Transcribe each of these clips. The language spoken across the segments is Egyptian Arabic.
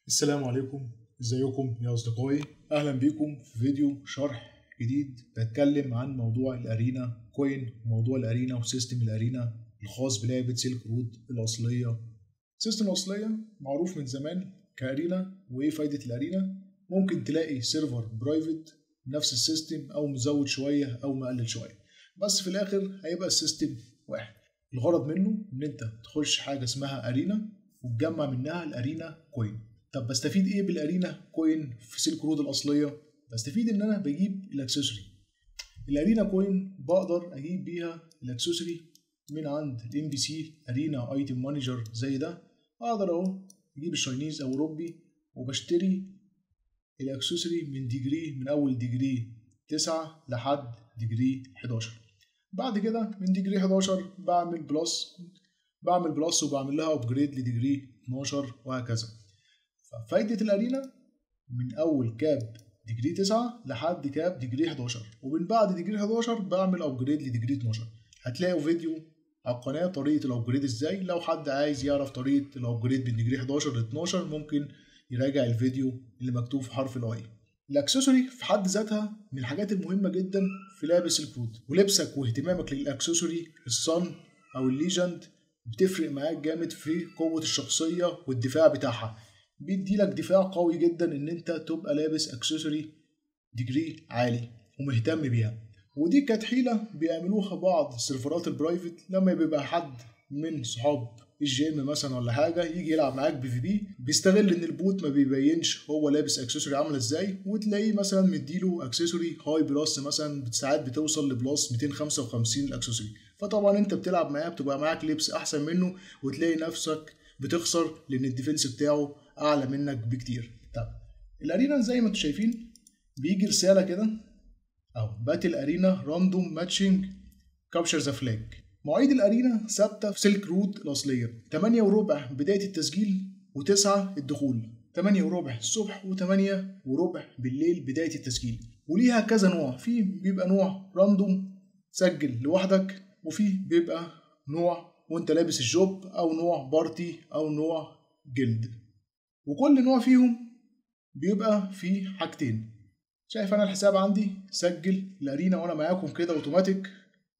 السلام عليكم ازيكم يا اصدقائي اهلا بيكم في فيديو شرح جديد بتكلم عن موضوع الارينا كوين وموضوع الارينا وسيستم الارينا الخاص بلعبه سيلك رود الاصليه سيستم الاصليه معروف من زمان كارينا وايه فايده الارينا ممكن تلاقي سيرفر برايفت نفس السيستم او مزود شويه او مقلل شويه بس في الاخر هيبقى السيستم واحد الغرض منه ان انت تخش حاجه اسمها ارينا وتجمع منها الارينا كوين طب بستفيد ايه بالارينا كوين في سيلك رود الاصليه بستفيد ان انا بجيب الاكسسوري الارينا كوين بقدر اجيب بيها الاكسسوري من عند الام بي سي ارينا ايتم مانجر زي ده اقدر اهو اجيب الشاينيز او اوروبي وبشتري الاكسسوري من ديجري من اول ديجري 9 لحد ديجري 11 بعد كده من ديجري 11 بعمل بلس بعمل بلس وبعمل لها ابجريد لديجري 12 وهكذا ففايدة الأرينا من أول كاب ديجري 9 لحد كاب ديجري 11 ومن بعد ديجري 11 بعمل أبجريد لديجري 12 هتلاقوا فيديو على القناة طريقة الأبجريد إزاي لو حد عايز يعرف طريقة الأبجريد من ديجري 11 ل 12 ممكن يراجع الفيديو اللي مكتوب في حرف الأي الأكسسوري في حد ذاتها من الحاجات المهمة جدا في لعبة سيلك رود ولبسك واهتمامك للأكسسوري الصن أو الليجند بتفرق معاك جامد في قوة الشخصية والدفاع بتاعها بيدي لك دفاع قوي جدا ان انت تبقى لابس اكسسوري ديجري عالي ومهتم بيها ودي كانت حيله بيعملوها بعض السيرفرات البرايفت لما بيبقى حد من صحاب الجيم مثلا ولا حاجه يجي يلعب معاك بي في بي بيستغل ان البوت ما بيبينش هو لابس اكسسوري عامله ازاي وتلاقيه مثلا مديله اكسسوري هاي بلس مثلا ساعات بتوصل لبلس 255 الاكسسوري فطبعا انت بتلعب معاه بتبقى معاك لبس احسن منه وتلاقي نفسك بتخسر لان الديفنس بتاعه اعلى منك بكتير طب الارينا زي ما انتم شايفين بيجي رساله كده اهو باتل ارينا راندوم ماتشنج كابشر ذا فلاج مواعيد الارينا ثابته في سيلك رود الاصليه 8 وربع بدايه التسجيل و9 الدخول 8 وربع الصبح و8 وربع بالليل بدايه التسجيل وليها كذا نوع في بيبقى نوع راندوم سجل لوحدك وفي بيبقى نوع وانت لابس الجوب او نوع بارتي او نوع جلد وكل نوع فيهم بيبقى فيه حاجتين شايف انا الحساب عندي سجل الارينا وانا معاكم كده اوتوماتيك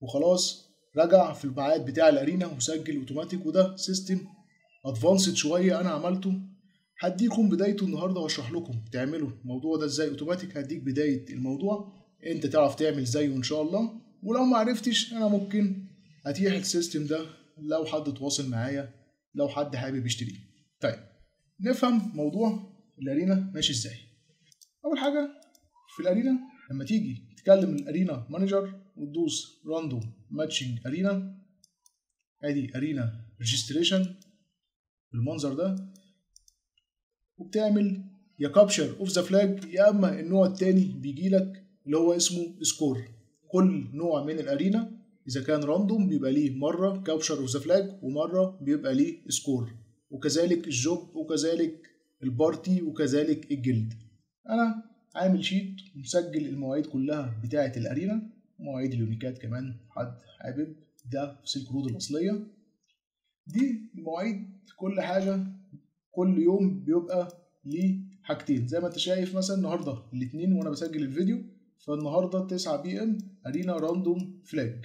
وخلاص رجع في الميعاد بتاع الارينا وسجل اوتوماتيك وده سيستم ادفانسد شويه انا عملته هديكم بدايته النهارده واشرح لكم تعملوا الموضوع ده ازاي اوتوماتيك هديك بدايه الموضوع انت تعرف تعمل زيه ان شاء الله ولو ما عرفتش انا ممكن اتيح السيستم ده لو حد تواصل معايا لو حد حابب يشتريه طيب نفهم موضوع الارينا ماشي ازاي اول حاجه في الارينا لما تيجي تكلم الارينا مانجر وتدوس راندوم ماتشنج ارينا ادي ارينا ريجستريشن بالمنظر ده وبتعمل يا كابشر اوف ذا فلاج يا اما النوع التاني بيجي لك اللي هو اسمه سكور كل نوع من الارينا اذا كان راندوم بيبقى ليه مره كابشر اوف ذا فلاج ومره بيبقى ليه سكور وكذلك الجوب وكذلك البارتي وكذلك الجلد انا عامل شيت ومسجل المواعيد كلها بتاعه الارينا ومواعيد اليونيكات كمان حد حابب ده في سيلك رود الاصليه دي المواعيد كل حاجه كل يوم بيبقى ليه حاجتين زي ما انت شايف مثلا النهارده الاثنين وانا بسجل الفيديو فالنهارده 9 بي ام ارينا راندوم فلاج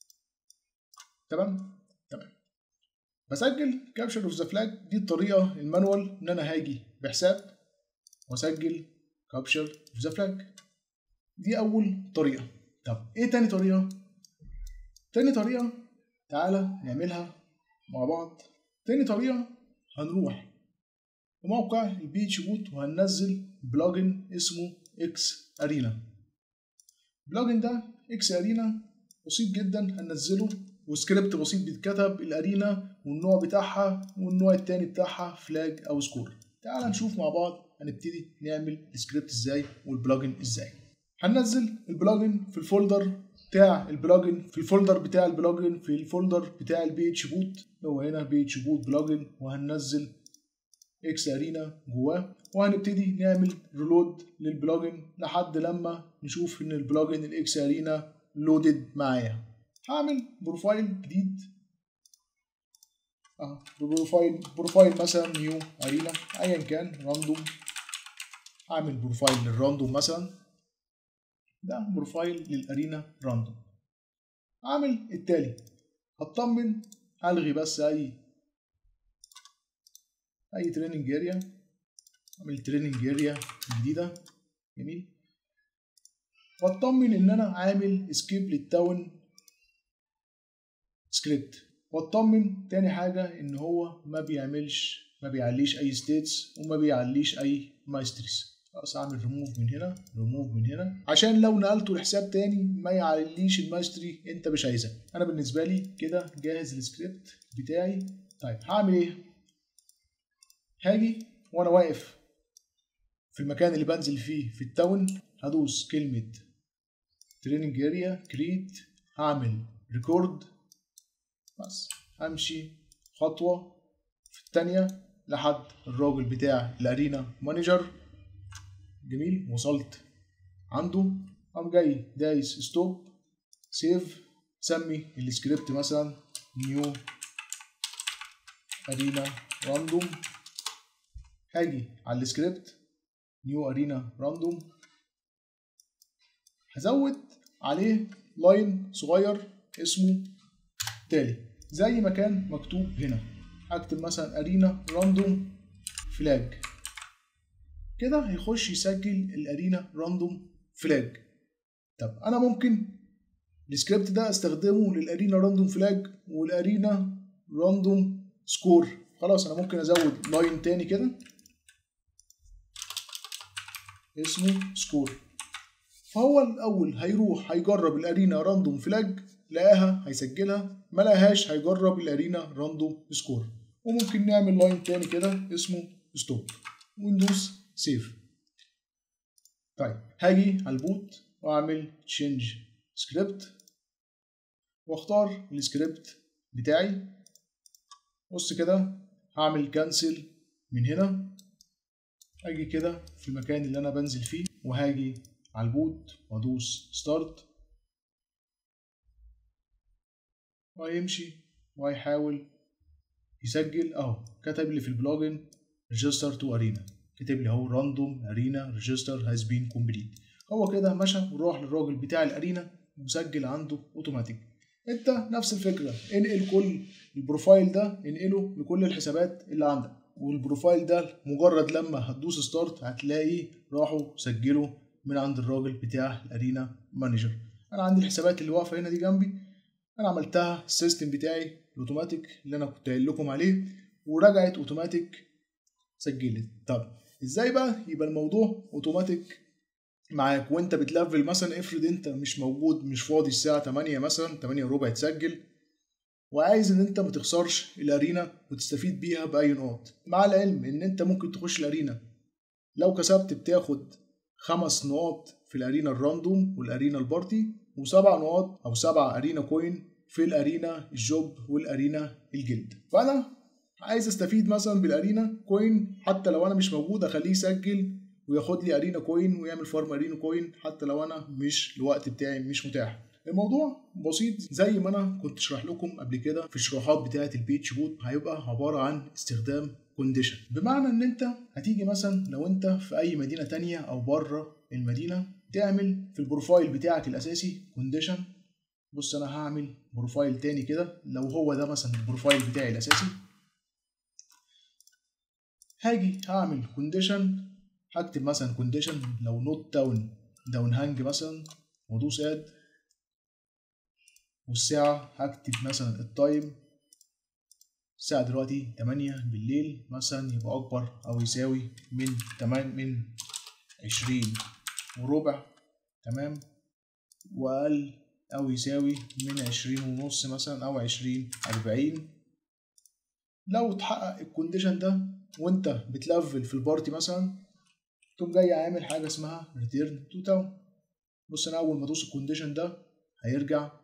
تمام تمام بسجل كابشر اوف ذا فلاج دي الطريقه المانوال ان انا هاجي بحساب واسجل كابشر اوف ذا فلاج دي اول طريقه طب ايه تاني طريقه تاني طريقه تعالى نعملها مع بعض تاني طريقه هنروح لموقع البيتش بوت وهننزل بلجن اسمه اكس ارينا البلجن ده اكس ارينا بسيط جدا هننزله وسكريبت بسيط بيتكتب الارينا والنوع بتاعها والنوع التاني بتاعها فلاج او سكور تعال نشوف مع بعض هنبتدي نعمل السكريبت ازاي والبلجن ازاي هننزل البلجن في الفولدر بتاع البلجن في الفولدر بتاع البلجن في الفولدر بتاع البي اتش بوت هو هنا بي اتش بوت بلجن وهننزل اكس ارينا جواه وهنبتدي نعمل ريلود للبلجن لحد لما نشوف ان البلجن الاكس ارينا لودد معايا هعمل بروفايل جديد اه بروفايل بروفايل مثلا نيو ارينا ايا كان راندوم اعمل بروفايل للراندوم مثلا ده بروفايل للارينا راندوم اعمل التالي هطمن هلغي بس اي اي تريننج اريا اعمل تريننج اريا جديده جميل واطمن ان انا عامل سكيب للتاون سكريبت واطمن تاني حاجه ان هو ما بيعملش ما بيعليش اي ستيتس وما بيعليش اي مايستريز خلاص اعمل ريموف من هنا ريموف من هنا عشان لو نقلته لحساب تاني ما يعليش المايستري انت مش عايزها انا بالنسبه لي كده جاهز السكريبت بتاعي طيب هعمل ايه هاجي وانا واقف في المكان اللي بنزل فيه في التاون هدوس كلمه تريننج اريا كريت هعمل ريكورد بس همشي خطوه في الثانيه لحد الراجل بتاع الارينا مانجر جميل وصلت عنده قام جاي دايس ستوب سيف سمي السكريبت مثلا نيو ارينا راندوم هاجي على السكريبت نيو ارينا راندوم هزود عليه لاين صغير اسمه تالي زي ما كان مكتوب هنا هكتب مثلا ارينا راندوم فلاج كده هيخش يسجل الارينا راندوم فلاج طب انا ممكن السكريبت ده استخدمه للارينا راندوم فلاج والارينا راندوم سكور خلاص انا ممكن ازود لاين تاني كده اسمه سكور فهو الاول هيروح هيجرب الارينا راندوم فلاج لقاها هيسجلها ما لقاهاش هيجرب الارينا راندوم سكور وممكن نعمل لاين تاني كده اسمه ستوب وندوس سيف طيب هاجي على البوت واعمل تشينج سكريبت واختار السكريبت بتاعي بص كده هعمل كانسل من هنا اجي كده في المكان اللي انا بنزل فيه وهاجي على البوت وادوس ستارت وهيمشي وهيحاول يسجل اهو كتب لي في البلوجن ريجستر تو ارينا كتب لي اهو راندوم ارينا ريجستر هاز بين كومبليت هو كده مشى وراح للراجل بتاع الارينا وسجل عنده اوتوماتيك انت نفس الفكره انقل كل البروفايل ده انقله لكل الحسابات اللي عندك والبروفايل ده مجرد لما هتدوس ستارت هتلاقي راحوا سجلوا من عند الراجل بتاع الارينا مانجر انا عندي الحسابات اللي واقفه هنا دي جنبي انا عملتها السيستم بتاعي الاوتوماتيك اللي انا كنت قايل لكم عليه ورجعت اوتوماتيك سجلت طب ازاي بقى يبقى الموضوع اوتوماتيك معاك وانت بتلفل مثلا افرض انت مش موجود مش فاضي الساعه 8 مثلا 8 وربع تسجل وعايز ان انت ما تخسرش الارينا وتستفيد بيها باي نقط مع العلم ان انت ممكن تخش الارينا لو كسبت بتاخد خمس نقط في الارينا الراندوم والارينا البارتي وسبع نقط او سبع ارينا كوين في الارينا الجوب والارينا الجلد فانا عايز استفيد مثلا بالارينا كوين حتى لو انا مش موجود اخليه يسجل وياخد لي ارينا كوين ويعمل فارم ارينا كوين حتى لو انا مش الوقت بتاعي مش متاح الموضوع بسيط زي ما انا كنت اشرح لكم قبل كده في الشروحات بتاعه البيتش بوت هيبقى عباره عن استخدام كونديشن بمعنى ان انت هتيجي مثلا لو انت في اي مدينه تانية او بره المدينه تعمل في البروفايل بتاعك الاساسي كونديشن بص انا هعمل بروفايل تاني كده لو هو ده مثلا البروفايل بتاعي الاساسي هاجي هعمل كونديشن هكتب مثلا كونديشن لو نوت داون داون هانج مثلا وادوس اد والساعة هكتب مثلا التايم الساعة دلوقتي 8 بالليل مثلا يبقى أكبر أو يساوي من 8 من 20 وربع تمام وأقل أو يساوي من 20 ونص مثلا أو 20 40 لو اتحقق الكونديشن ده وأنت بتلفل في البارتي مثلا تقوم جاي عامل حاجة اسمها ريتيرن تو تاون بص أنا أول ما أدوس الكونديشن ده هيرجع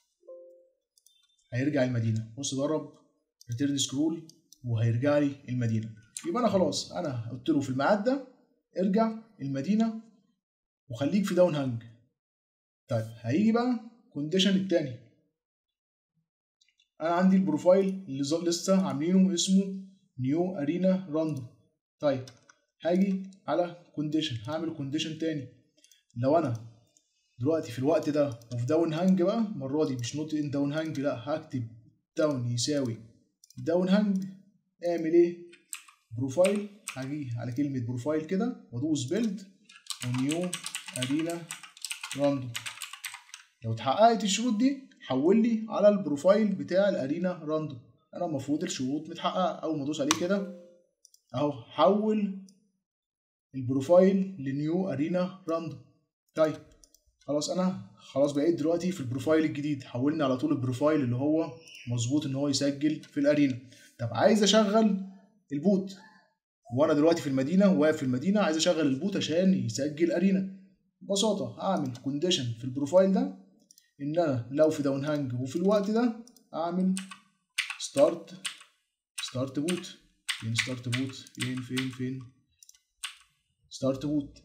هيرجع المدينة بص ضرب ريتيرن سكرول وهيرجع لي المدينة يبقى أنا خلاص أنا قلت له في الميعاد ده ارجع المدينة وخليك في داون هانج طيب هيجي بقى كونديشن التاني انا عندي البروفايل اللي لسه عاملينه اسمه نيو ارينا راندوم طيب هاجي على كونديشن هعمل كونديشن تاني لو انا دلوقتي في الوقت ده وفي داون هانج بقى المره دي مش نوت ان داون هانج لا هكتب داون يساوي داون هانج اعمل ايه بروفايل هاجي على كلمه بروفايل كده وادوس بيلد ونيو ارينا راندوم لو اتحققت الشروط دي حول لي على البروفايل بتاع الارينا راندوم انا المفروض الشروط متحققه اول ما ادوس عليه كده اهو حول البروفايل لنيو ارينا راندوم طيب خلاص انا خلاص بقيت دلوقتي في البروفايل الجديد حولني على طول البروفايل اللي هو مظبوط ان هو يسجل في الارينا طب عايز اشغل البوت وانا دلوقتي في المدينه واقف في المدينه عايز اشغل البوت عشان يسجل ارينا ببساطه هعمل كونديشن في البروفايل ده ان انا لو في داون هانج وفي الوقت ده اعمل ستارت ستارت بوت فين ستارت بوت فين فين فين ستارت بوت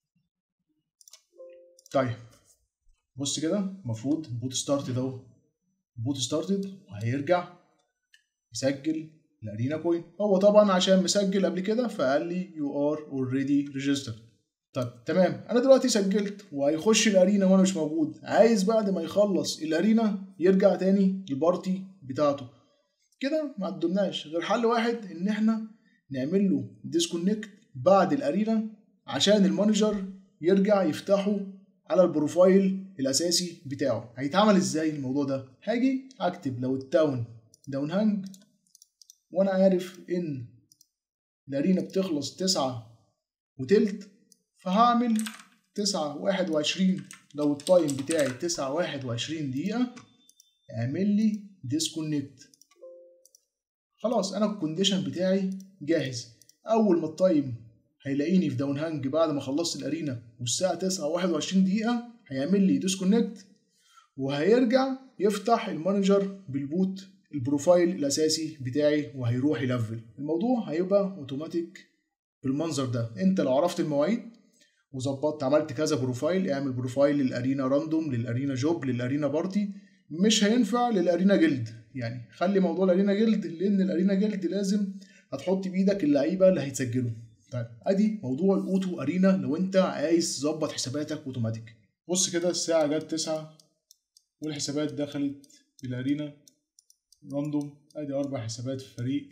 طيب بص كده المفروض بوت ستارت ده بوت ستارتد وهيرجع يسجل الارينا كوين هو طبعا عشان مسجل قبل كده فقال لي يو ار اوريدي ريجسترد طب تمام انا دلوقتي سجلت وهيخش الارينا وانا مش موجود عايز بعد ما يخلص الارينا يرجع تاني البارتي بتاعته كده ما قدمناش غير حل واحد ان احنا نعمل له ديسكونكت بعد الارينا عشان المانجر يرجع يفتحه على البروفايل الاساسي بتاعه هيتعمل ازاي الموضوع ده هاجي اكتب لو التاون داون هانج وانا عارف ان الارينا بتخلص تسعة وتلت فهعمل تسعة واحد وعشرين لو التايم بتاعي تسعة واحد وعشرين دقيقة اعمل لي ديسكونكت خلاص انا الكونديشن بتاعي جاهز اول ما التايم هيلاقيني في داون هانج بعد ما خلصت الارينا والساعة تسعة واحد وعشرين دقيقة هيعمل لي ديسكونكت وهيرجع يفتح المانجر بالبوت البروفايل الاساسي بتاعي وهيروح يلفل الموضوع هيبقى اوتوماتيك بالمنظر ده انت لو عرفت المواعيد وظبطت عملت كذا بروفايل اعمل بروفايل للارينا راندوم للارينا جوب للارينا بارتي مش هينفع للارينا جلد يعني خلي موضوع الارينا جلد لان الارينا جلد لازم هتحط بايدك اللعيبه اللي هيتسجلوا طيب ادي موضوع الاوتو ارينا لو انت عايز تظبط حساباتك اوتوماتيك بص كده الساعه جت 9 والحسابات دخلت الارينا راندوم ادي اربع حسابات في الفريق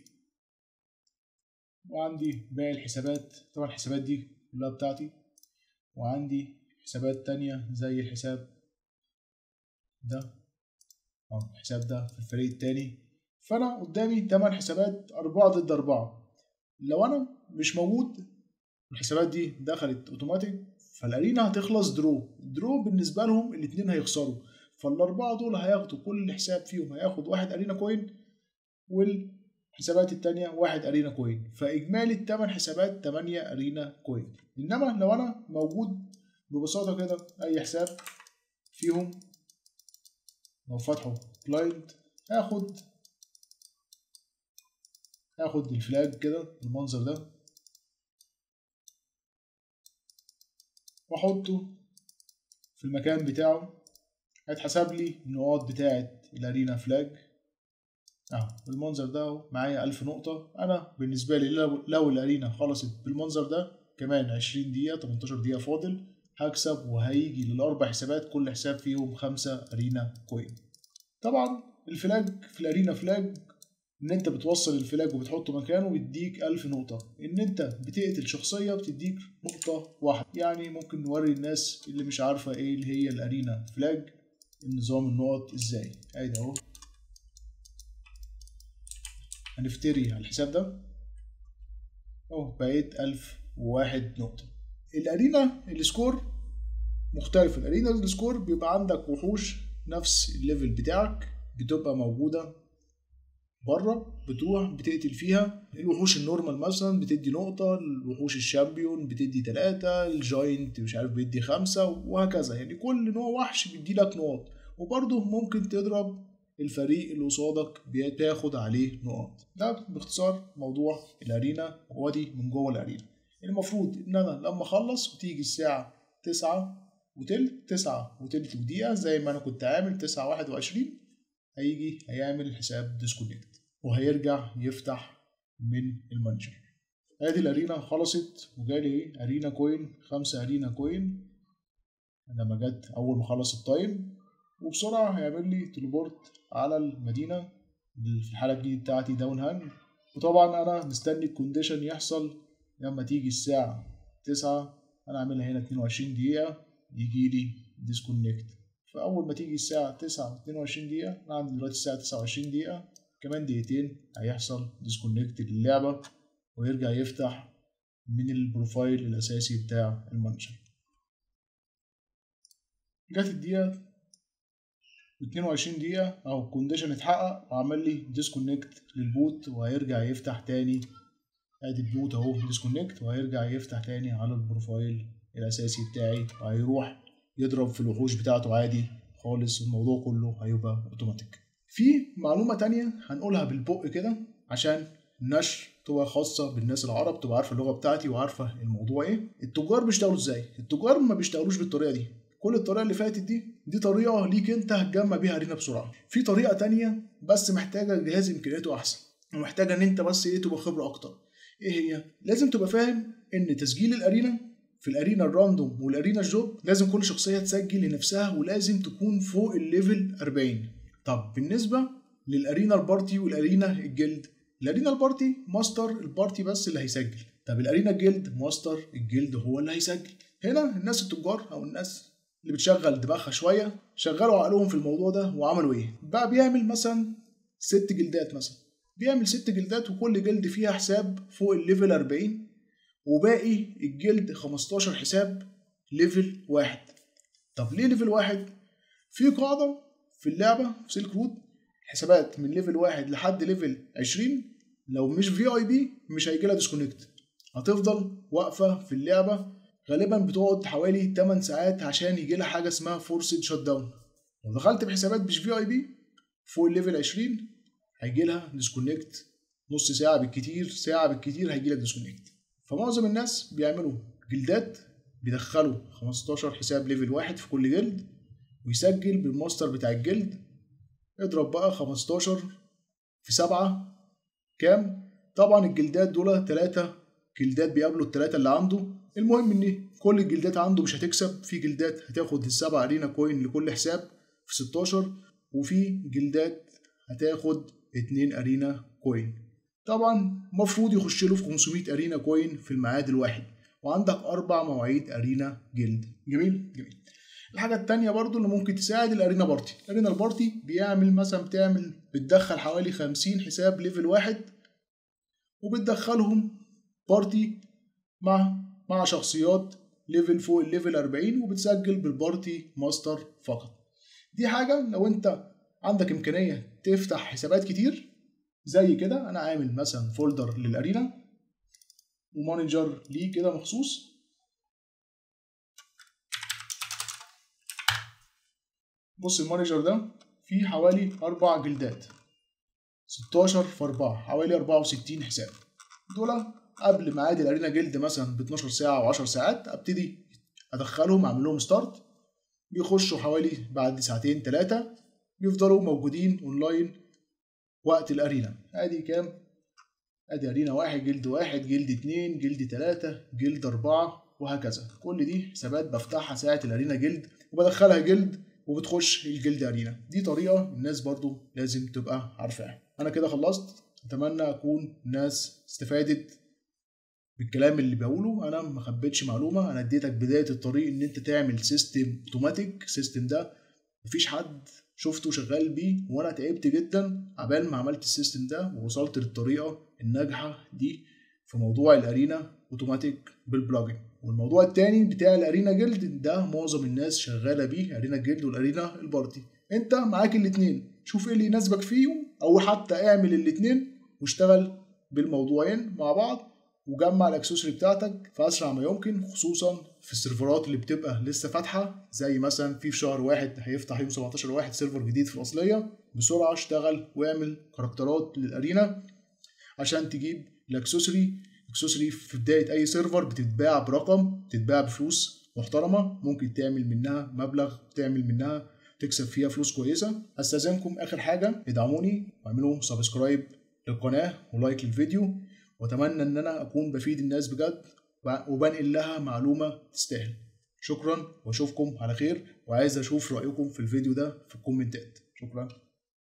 وعندي باقي الحسابات طبعا الحسابات دي كلها بتاعتي وعندي حسابات تانية زي الحساب ده أو الحساب ده في الفريق التاني فأنا قدامي تمن حسابات أربعة ضد أربعة لو أنا مش موجود الحسابات دي دخلت أوتوماتيك فالأرينا هتخلص درو درو بالنسبة لهم الاتنين هيخسروا فالأربعة دول هياخدوا كل حساب فيهم هياخد واحد أرينا كوين والحسابات التانية واحد أرينا كوين فإجمالي التمن حسابات تمانية أرينا كوين إنما لو أنا موجود ببساطة كده أي حساب فيهم لو فتحوا كلاينت هاخد هاخد الفلاج كده بالمنظر ده واحطه في المكان بتاعه هيتحسب لي النقاط بتاعة الارينا فلاج اهو بالمنظر ده اهو معايا ألف نقطة أنا بالنسبة لي لو, لو الارينا خلصت بالمنظر ده كمان عشرين دقيقة 18 دقيقة فاضل هكسب وهيجي للأربع حسابات كل حساب فيهم خمسة أرينا كوين طبعا الفلاج في الأرينا فلاج إن أنت بتوصل الفلاج وبتحطه مكانه بيديك ألف نقطة إن أنت بتقتل شخصية بتديك نقطة واحدة يعني ممكن نوري الناس اللي مش عارفة إيه اللي هي الأرينا فلاج النظام النقط إزاي أدي أهو هنفتري على الحساب ده أهو بقيت ألف وواحد نقطة الارينا السكور مختلف الارينا السكور بيبقى عندك وحوش نفس الليفل بتاعك بتبقى موجودة بره بتروح بتقتل فيها الوحوش النورمال مثلا بتدي نقطة الوحوش الشامبيون بتدي تلاتة الجاينت مش عارف بيدي خمسة وهكذا يعني كل نوع وحش بيدي لك نقط وبرضه ممكن تضرب الفريق اللي قصادك بتاخد عليه نقط ده باختصار موضوع الارينا ودي من جوه الارينا المفروض ان انا لما اخلص وتيجي الساعة تسعة وتلت تسعة وتلت ودقيقة زي ما انا كنت عامل تسعة واحد وعشرين هيجي هيعمل حساب ديسكونكت وهيرجع يفتح من المانجر ادي الارينا خلصت وجالي ايه ارينا كوين خمسة ارينا كوين لما جت اول ما خلص التايم وبسرعة هيعمل لي تليبورت على المدينة اللي في الحالة الجديدة بتاعتي داون هان وطبعا انا مستني الكونديشن يحصل لما تيجي الساعة تسعة انا عاملها هنا اتنين وعشرين دقيقة يجي لي ديسكونكت فاول ما تيجي الساعة تسعة واتنين وعشرين دقيقة انا عندي دلوقتي الساعة تسعة وعشرين دقيقة كمان دقيقتين هيحصل ديسكونكت للعبة ويرجع يفتح من البروفايل الأساسي بتاع المانجر جت الدقيقة 22 دقيقة أو الكونديشن اتحقق وعمل لي ديسكونكت للبوت وهيرجع يفتح تاني ادي البوت اهو ديسكونكت وهيرجع يفتح تاني على البروفايل الأساسي بتاعي وهيروح يضرب في الوحوش بتاعته عادي خالص الموضوع كله هيبقى اوتوماتيك في معلومة تانية هنقولها بالبق كده عشان النشر تبقى خاصة بالناس العرب تبقى عارفة اللغة بتاعتي وعارفة الموضوع ايه التجار بيشتغلوا ازاي التجار ما بيشتغلوش بالطريقة دي كل الطريقة اللي فاتت دي دي طريقة ليك انت هتجمع بيها ارينا بسرعة في طريقة تانية بس محتاجة جهاز امكانياته احسن ومحتاجة ان انت بس ايه تبقى خبرة اكتر ايه هي لازم تبقى فاهم ان تسجيل الارينا في الارينا الراندوم والارينا الجوب لازم كل شخصيه تسجل لنفسها ولازم تكون فوق الليفل 40 طب بالنسبه للارينا البارتي والارينا الجلد الارينا البارتي ماستر البارتي بس اللي هيسجل طب الارينا الجلد ماستر الجلد هو اللي هيسجل هنا الناس التجار او الناس اللي بتشغل دماغها شويه شغلوا عقلهم في الموضوع ده وعملوا ايه بقى بيعمل مثلا ست جلدات مثلا بيعمل ست جلدات وكل جلد فيها حساب فوق الليفل 40 وباقي الجلد 15 حساب ليفل واحد طب ليه ليفل واحد؟ في قاعدة في اللعبة في سيلك رود حسابات من ليفل واحد لحد ليفل 20 لو مش في اي بي مش هيجي لها ديسكونكت هتفضل واقفة في اللعبة غالبا بتقعد حوالي 8 ساعات عشان يجي لها حاجة اسمها فورسد شت داون لو دخلت بحسابات مش في اي بي فوق الليفل 20 هيجي لها ديسكونكت نص ساعة بالكتير ساعة بالكتير هيجي لك ديسكونكت فمعظم الناس بيعملوا جلدات بيدخلوا 15 حساب ليفل واحد في كل جلد ويسجل بالماستر بتاع الجلد اضرب بقى 15 في سبعة كام طبعا الجلدات دول تلاتة جلدات بيقابلوا التلاتة اللي عنده المهم ان كل الجلدات عنده مش هتكسب في جلدات هتاخد السبعة ارينا كوين لكل حساب في 16 وفي جلدات هتاخد اتنين ارينا كوين طبعا مفروض يخش له في 500 ارينا كوين في الميعاد الواحد وعندك اربع مواعيد ارينا جلد جميل جميل الحاجة التانية برضو اللي ممكن تساعد الارينا بارتي الارينا البارتي بيعمل مثلا بتعمل بتدخل حوالي 50 حساب ليفل واحد وبتدخلهم بارتي مع مع شخصيات ليفل فوق الليفل 40 وبتسجل بالبارتي ماستر فقط دي حاجة لو انت عندك امكانية تفتح حسابات كتير زي كده انا عامل مثلا فولدر للارينا ومانجر ليه كده مخصوص بص المانجر ده فيه حوالي اربع جلدات 16 في 4 حوالي 64 حساب دول قبل ميعاد الارينا جلد مثلا ب 12 ساعه و10 ساعات ابتدي ادخلهم اعمل لهم ستارت بيخشوا حوالي بعد ساعتين ثلاثه بيفضلوا موجودين اونلاين وقت الارينا ادي كام ادي ارينا واحد جلد واحد جلد اتنين جلد تلاتة جلد اربعة وهكذا كل دي حسابات بفتحها ساعة الارينا جلد وبدخلها جلد وبتخش الجلد ارينا دي طريقة الناس برضو لازم تبقى عارفاها انا كده خلصت اتمنى اكون الناس استفادت بالكلام اللي بقوله انا ما خبيتش معلومه انا اديتك بدايه الطريق ان انت تعمل سيستم اوتوماتيك سيستم ده مفيش حد شفته شغال بيه وانا تعبت جدا عبال ما عملت السيستم ده ووصلت للطريقه الناجحه دي في موضوع الارينا اوتوماتيك بالبلجن والموضوع التاني بتاع الارينا جلد ده معظم الناس شغاله بيه ارينا جلد والارينا البارتي انت معاك الاتنين شوف ايه اللي يناسبك فيهم او حتى اعمل الاتنين واشتغل بالموضوعين مع بعض وجمع الاكسسوري بتاعتك في اسرع ما يمكن خصوصا في السيرفرات اللي بتبقى لسه فاتحه زي مثلا في في شهر واحد هيفتح يوم 17 واحد سيرفر جديد في الاصليه بسرعه اشتغل واعمل كاركترات للارينا عشان تجيب الاكسسوري الاكسسوري في بدايه اي سيرفر بتتباع برقم بتتباع بفلوس محترمه ممكن تعمل منها مبلغ تعمل منها تكسب فيها فلوس كويسه استاذنكم اخر حاجه ادعموني واعملوا سبسكرايب للقناه ولايك للفيديو واتمنى ان انا اكون بفيد الناس بجد وبنقل لها معلومه تستاهل شكرا واشوفكم على خير وعايز اشوف رايكم في الفيديو ده في الكومنتات شكرا